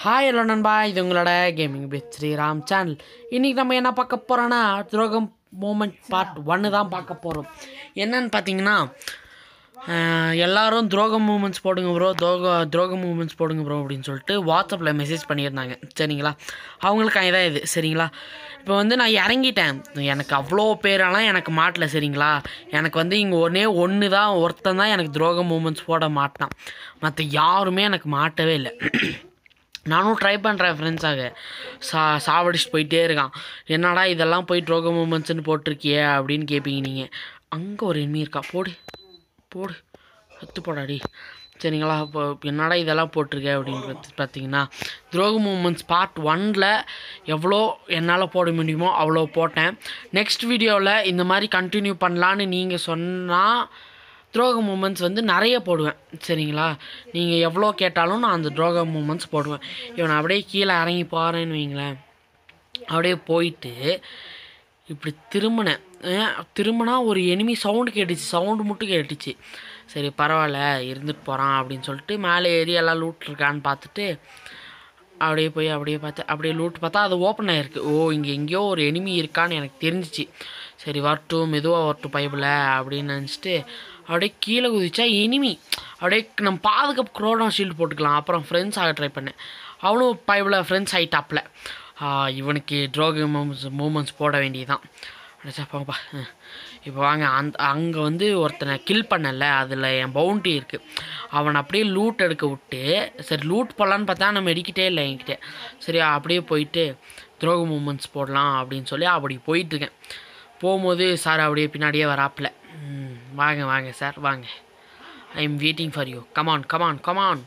Hi hello நண்பா இது உங்களோட கேமிங் வித் ஸ்ரீராம் சேனல் இன்றைக்கி நம்ம என்ன பார்க்க போகிறோன்னா துரோகம் மூமெண்ட் பார்ட் ஒன்று தான் பார்க்க போகிறோம் என்னன்னு பார்த்தீங்கன்னா ஆஹ், எல்லாரும் துரோகம் மூமெண்ட்ஸ் போடுங்க ப்ரோ துரோக துரோக மூமெண்ட்ஸ் போடுங்க ப்ரோ அப்படின்னு சொல்லிட்டு வாட்ஸ்அப்பில் மெசேஜ் பண்ணியிருந்தாங்க சரிங்களா அவங்களுக்காக தான் இது சரிங்களா இப்போ வந்து நான் இறங்கிட்டேன் எனக்கு அவ்வளோ பேரெல்லாம் எனக்கு மாட்டல சரிங்களா எனக்கு வந்து இங்கே ஒன்றே ஒன்று தான் ஒருத்தன் தான் எனக்கு துரோக மூமெண்ட்ஸ் போட மாட்டான் மற்ற யாருமே எனக்கு மாட்டவே இல்லை நானும் ட்ரை பண்ணுறேன் ஃப்ரெண்ட்ஸாக சா சாவடிச்சுட்டு போயிட்டே இருக்கான் என்னடா இதெல்லாம் போய் ட்ரோகோ மூமெண்ட்ஸ்னு போட்டிருக்கியே அப்படின்னு கேட்பீங்க நீங்கள் அங்கே ஒரு எண்ணி இருக்கா போடு போடு சத்து போடாடி சரிங்களா இப்போ என்னடா இதெல்லாம் போட்டிருக்கே அப்படின்னு பார்த்து பார்த்தீங்கன்னா துரோக மூமெண்ட்ஸ் பார்ட் ஒனில் எவ்வளோ என்னால் போட முடியுமோ அவ்வளோ போட்டேன் நெக்ஸ்ட் வீடியோவில் இந்த மாதிரி கண்டினியூ பண்ணலான்னு நீங்கள் சொன்னால் துரோக மூமெண்ட்ஸ் வந்து நிறைய போடுவேன் சரிங்களா நீங்கள் எவ்வளோ கேட்டாலும் நான் அந்த துரோக மூமெண்ட்ஸ் போடுவேன் இவன் அப்படியே கீழே இறங்கி போகிறேன்னு வைங்களேன் அப்படியே போயிட்டு இப்படி திரும்பினேன் ஏன் திரும்பினா ஒரு எனிமி சவுண்டு கேட்டுச்சு சவுண்டு மட்டும் கேட்டுச்சு சரி பரவாயில்ல இருந்துட்டு போகிறான் அப்படின்னு சொல்லிட்டு மேலே ஏறி எல்லாம் லூட் இருக்கான்னு பார்த்துட்டு அப்படியே போய் அப்படியே பார்த்து அப்படியே லூட் பார்த்தா அது ஓப்பன் ஆகிருக்கு ஓ இங்கே எங்கேயோ ஒரு எனிமி இருக்கான்னு எனக்கு தெரிஞ்சிச்சு சரி வரட்டும் மெதுவாக வரட்டும் பைபிள் அப்படின்னு நினச்சிட்டு அப்படியே கீழே குதிச்சா எனிமி அப்படியே நம்ம பாதுகாப்பு குரோனா ஷீல்டு போட்டுக்கலாம் அப்புறம் ஃப்ரெண்ட்ஸ் ஆக ட்ரை பண்ணேன் அவனும் பைபிளில் ஃப்ரெண்ட்ஸ் ஆகிட்டாப்பில் இவனுக்கு ட்ரோக மூமெண்ட்ஸ் மூமெண்ட்ஸ் போட வேண்டியதுதான் அடிச்சா போங்கப்பா அஹ். இப்போ வாங்க அந்த அங்கே வந்து ஒருத்தனை கில் பண்ணல அதில் என் பவுண்டி இருக்குது அவனை அப்படியே லூட் எடுக்க விட்டு சரி லூட் போடலான்னு பார்த்தா நம்ம எடுக்கிட்டே இல்லை என்கிட்ட சரி அப்படியே போயிட்டு துரோக மூமெண்ட்ஸ் போடலாம் அப்படின்னு சொல்லி அப்படி போயிட்டுருக்கேன் போகும்போது சார் அப்படியே பின்னாடியே வராப்பில் ம், வாங்க வாங்க சார் வாங்க I am waiting for you come on come on come on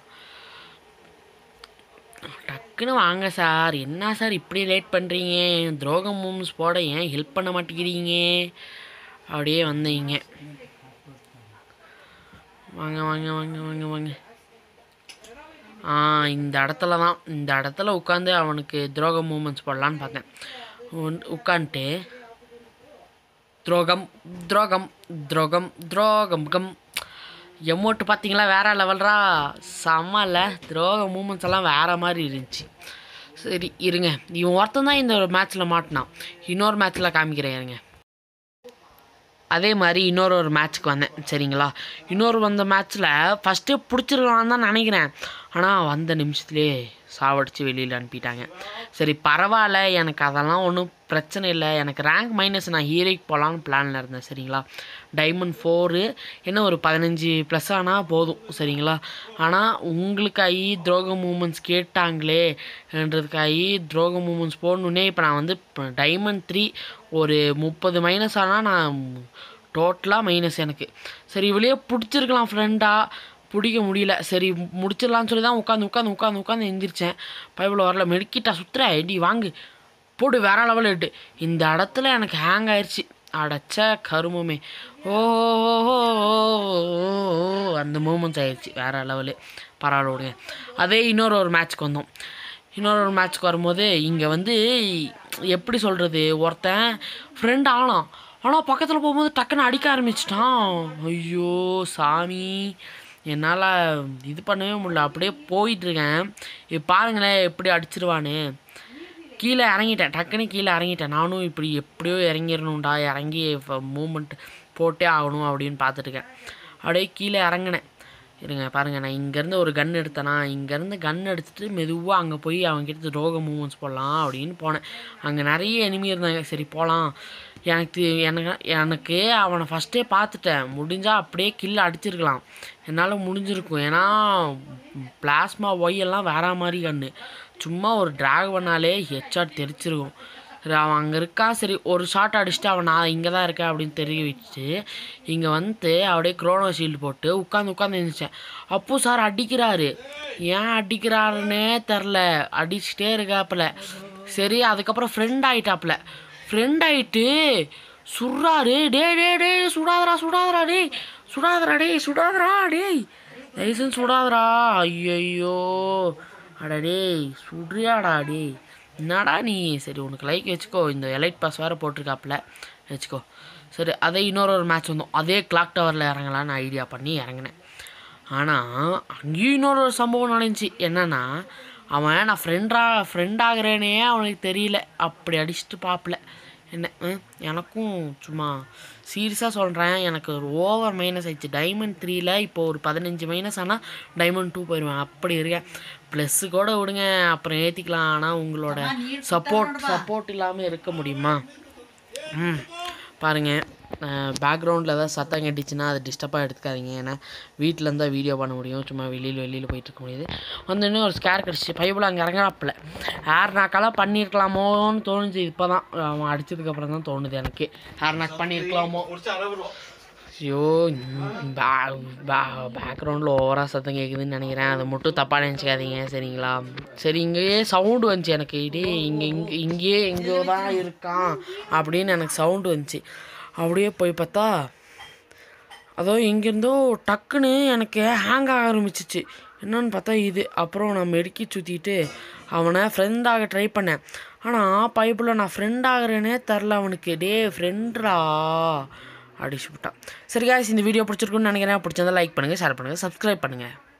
டக்குன்னு வாங்க சார் என்ன சார் இப்படி லேட் பண்ணுறீங்க துரோகம் மூவ்ஸ் போட ஏன் ஹெல்ப் பண்ண மாட்டேங்கிறீங்க அப்படியே வந்தீங்க வாங்க வாங்க வாங்க வாங்க வாங்க ஆ இந்த இடத்துல தான் இந்த இடத்துல உட்காந்து அவனுக்கு துரோக மூமெண்ட்ஸ் போடலான்னு பார்த்தேன் உன்- உட்காந்துட்டு துரோகம் துரோகம் துரோகம் துரோகம் கம் எமௌண்ட் பார்த்தீங்களா வேற லெவல்ரா செம்ம இல்லை துரோக மூமெண்ட்ஸ் எல்லாம் வேற மாதிரி இருந்துச்சு சரி இருங்க இவன் ஒருத்தன் தான் இந்த ஒரு மேட்ச்சில் மாட்டினான் இன்னொரு மேட்ச்சில் காமிக்கிறேன் இருங்க அதே மாதிரி இன்னொரு ஒரு மேட்ச்சுக்கு வந்தேன் சரிங்களா இன்னொரு வந்த மேட்ச்சில் ஃபஸ்ட்டே பிடிச்சிருக்கலான்னு தான் நினைக்கிறேன் ஆனால் வந்த நிமிஷத்துலேயே சாவடிச்சு வெளியில் அனுப்பிட்டாங்க சரி பரவாயில்ல எனக்கு அதெல்லாம் ஒன்றும் பிரச்சனை இல்லை எனக்கு ரேங்க் மைனஸ் நான் ஹீரோக்கு போகலான்னு பிளானில் இருந்தேன் சரிங்களா டைமண்ட் ஃபோரு என்ன ஒரு பதினஞ்சு ப்ளஸ் ஆனால் போதும் சரிங்களா ஆனால் உங்களுக்காகி துரோக மூமெண்ட்ஸ் கேட்டாங்களேன்றதுக்காகி துரோக மூமெண்ட்ஸ் போடணுன்னே இப்போ நான் வந்து டைமண்ட் த்ரீ ஒரு முப்பது மைனஸ் ஆனால் நான் டோட்டலாக மைனஸ் எனக்கு சரி இவளையே பிடிச்சிருக்கலாம் ஃப்ரெண்டாக பிடிக்க முடியல சரி முடிச்சிடலான்னு சொல்லி தான் உட்காந்து உட்காந்து உட்காந்து உட்காந்து எந்திரிச்சேன் பைபிள் வரல மெடிக்கிட்டா சுத்துற ஐடி வாங்கு போடு வேற லெவல் எட்டு இந்த இடத்துல எனக்கு ஹேங் ஆயிடுச்சு அடைச்ச கருமமே ஓ அந்த மூமெண்ட்ஸ் ஆயிடுச்சு வேற லெவலு பரவாயில்ல விடுங்க அதே இன்னொரு ஒரு மேட்ச்க்கு வந்தோம் இன்னொரு ஒரு மேட்ச்க்கு வரும்போது இங்கே வந்து எப்படி சொல்கிறது ஒருத்தன் ஃப்ரெண்ட் ஆனான் ஆனால் பக்கத்தில் போகும்போது டக்குன்னு அடிக்க ஆரம்பிச்சிட்டான் ஐயோ சாமி என்னால் இது பண்ணவே முடியல அப்படியே போயிட்டுருக்கேன் இப்போ பாருங்களேன் எப்படி அடிச்சிருவான்னு கீழே இறங்கிட்டேன் டக்குன்னு கீழே இறங்கிட்டேன் நானும் இப்படி எப்படியோ இறங்கிடணும்டா இறங்கி மூமெண்ட் போட்டே ஆகணும் அப்படின்னு பார்த்துட்டுருக்கேன் அப்படியே கீழே இறங்கினேன் இருங்க பாருங்கள் நான் இங்கேருந்து ஒரு கன் எடுத்தேனா இங்கேருந்து கன் எடுத்துட்டு மெதுவாக அங்கே போய் அவங்ககிட்ட ரோக மூமெண்ட்ஸ் போடலாம் அப்படின்னு போனேன் அங்கே நிறைய எனிமி இருந்தாங்க சரி போகலாம் எனக்கு எனக்கு எனக்கு அவனை ஃபஸ்ட்டே பார்த்துட்டேன் முடிஞ்சால் அப்படியே கில் அடிச்சிருக்கலாம் என்னால் முடிஞ்சிருக்கும் ஏன்னா பிளாஸ்மா ஒய் எல்லாம் வேற மாதிரி கண்ணு சும்மா ஒரு ட்ராக் பண்ணாலே ஹெட்ஷாட் தெரிச்சிருக்கும் சரி அவன் அங்கே இருக்கா சரி ஒரு ஷாட் அடிச்சுட்டு அவன் நான் இங்கே தான் இருக்கேன் அப்படின்னு தெரிய வச்சுட்டு இங்கே வந்து அப்படியே குரோனோ ஷீல்டு போட்டு உட்காந்து உட்காந்து இருந்துச்சேன் அப்போ சார் அடிக்கிறாரு ஏன் அடிக்கிறாருன்னே தெரில அடிச்சுட்டே இருக்காப்புல சரி அதுக்கப்புறம் ஃப்ரெண்ட் ஆயிட்டாப்புல ஃப்ரெண்ட் ஆயிட்டு சுடுறாரு டே டே டே சுடாதரா சுடாதரா டேய் சுடாதரா டேய் சுடாதரா டேய் லைசன்ஸ் சுடாதரா ஐயையோ அட டேய் சுடுறியாடா டேய் என்னடா நீ சரி உனக்கு லைக் வச்சுக்கோ இந்த எலைட் பாஸ் வேறு போட்டிருக்காப்புல வச்சுக்கோ சரி அதே இன்னொரு ஒரு மேட்ச் வந்தோம் அதே கிளாக் டவரில் இறங்கலான்னு ஐடியா பண்ணி இறங்கினேன் ஆனால் அங்கேயும் இன்னொரு ஒரு சம்பவம் நடந்துச்சு என்னன்னா அவன் நான் ஃப்ரெண்டா ஃப்ரெண்ட் ஆகிறேனே அவனுக்கு தெரியல அப்படி அடிச்சுட்டு பாப்பல என்ன ம், எனக்கும் சும்மா சீரியஸாக சொல்கிறேன் எனக்கு ஒரு ஓவர் மைனஸ் ஆயிடுச்சு டைமண்ட் த்ரீல இப்போ ஒரு பதினஞ்சு மைனஸ் ஆனால் டைமண்ட் டூ போயிடுவேன் அப்படி இருக்கேன் ப்ளஸ்ஸு கூட விடுங்க அப்புறம் ஏற்றிக்கலாம் ஆனால் உங்களோட சப்போர்ட் சப்போர்ட் இல்லாமல் இருக்க முடியுமா ம் பாருங்கள் பேக்ரவுண்டில் ஏதாவது சத்தம் கட்டிச்சுன்னா அது டிஸ்டர்பாக எடுத்துக்காதீங்க ஏன்னா வீட்டில் இருந்தால் வீடியோ பண்ண முடியும் சும்மா வெளியில் வெளியில் போயிட்டு இருக்க முடியாது வந்து இன்னும் ஒரு ஸ்கேர் கிடச்சி பைபிள் அங்கே இறங்குறாப்புல ஹேர் நாக்கெல்லாம் பண்ணியிருக்கலாமோன்னு தோணுச்சு இப்போ தான் அவன் அடிச்சதுக்கப்புறம் தான் தோணுது எனக்கு ஹேர் நாக் பண்ணியிருக்கலாமோ ஐயோ பேக்ரவுண்டில் ஓவராக சத்தம் கேட்குதுன்னு நினைக்கிறேன் அதை மட்டும் தப்பாக நினச்சிக்காதீங்க சரிங்களா சரி இங்கேயே சவுண்டு வந்துச்சு எனக்கு இதே இங்கே இங்கே இங்கேயே எங்கேயோ தான் இருக்கான் அப்படின்னு எனக்கு சவுண்டு வந்துச்சு அப்படியே போய் பார்த்தா அதோ இங்கேருந்தோ டக்குன்னு எனக்கு ஹேங் ஆக ஆரம்பிச்சிச்சு என்னன்னு பார்த்தா இது அப்புறம் நான் மெடுக்கி சுற்றிட்டு அவனை ஃப்ரெண்டாக ட்ரை பண்ணேன் ஆனால் பைப்பில் நான் ஃப்ரெண்ட் ஆகிறேனே தெரில அவனுக்கு டே ஃப்ரெண்ட்ரா அடிச்சு விட்டான் சரி guys இந்த வீடியோ பிடிச்சிருக்குன்னு நினைக்கிறேன் பிடிச்சிருந்தா லைக் பண்ணுங்கள் ஷேர் பண்ணுங்கள் சப்ஸ்கிரைப் பண்ணுங்கள்